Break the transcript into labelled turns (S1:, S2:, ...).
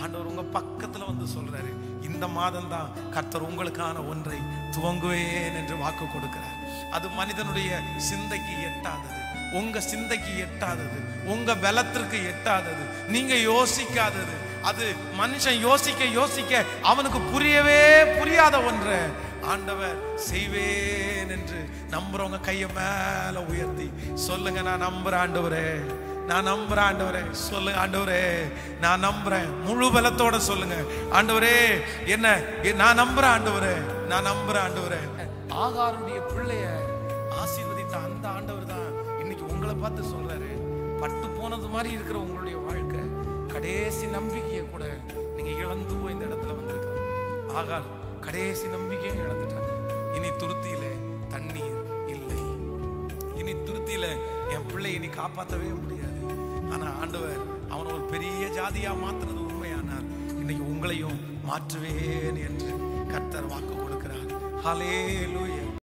S1: ஆண்டவர் உங்க பக்கத்துல வந்து சொல்றாரு இந்த மாதம் தான் கர்த்தர் உங்களுக்கான ஒன்றை துவங்குவேன் என்று வாக்கு கொடுக்கிறார் அது மனிதனுடைய சிந்தைக்கு எட்டாதது உங்க சிந்தைக்கு எட்டாதது உங்க பலத்திற்கு எட்டாதது நீங்க யோசிக்காதது அது மனுஷன் யோசிக்க யோசிக்க அவனுக்கு புரியவே புரியாத ஒன்றை ஆண்டவர் செய்வேன் என்று நம்புறவங்க கையை மேல உயர்த்தி சொல்லுங்க நான் நம்புறேன் ஆண்டவரே நான் நம்புறேன் ஆண்டவரே சொல்லுங்க ஆண்டவரே நான் நம்புறேன் முழு பலத்தோட சொல்லுங்க ஆண்டவரே என்ன எ- நான் நம்புறேன் ஆண்டவரே நான் நம்புறேன் ஆண்டவரே ஆகாருடைய பிள்ளைய ஆசீர்வதித்த அந்த ஆண்டவர் தான் இன்னைக்கு உங்களை பார்த்து சொல்றாரு பட்டு போனது மாதிரி இருக்கிற உங்களுடைய வாழ்க்கை கடைசி நம்பிக்கையை கூட நீங்க இழந்து போய் இந்த இடத்துல வந்திருக்க ஆகார் கடைசி நம்பிக்கையை இழந்துட்டாங்க இனி துருத்தியில தண்ணீர் இல்லை இனி துருத்தியில என் பிள்ளை இனி காப்பாற்றவே முடியாது ஆனா ஆண்டவர் அவனை ஒரு பெரிய ஜாதியா மாத்துறது உண்மையானார் இன்னைக்கு உங்களையும் மாற்றுவேன் என்று கர்த்தர் வாக்கு கொடுக்கிறார் ஹalleluya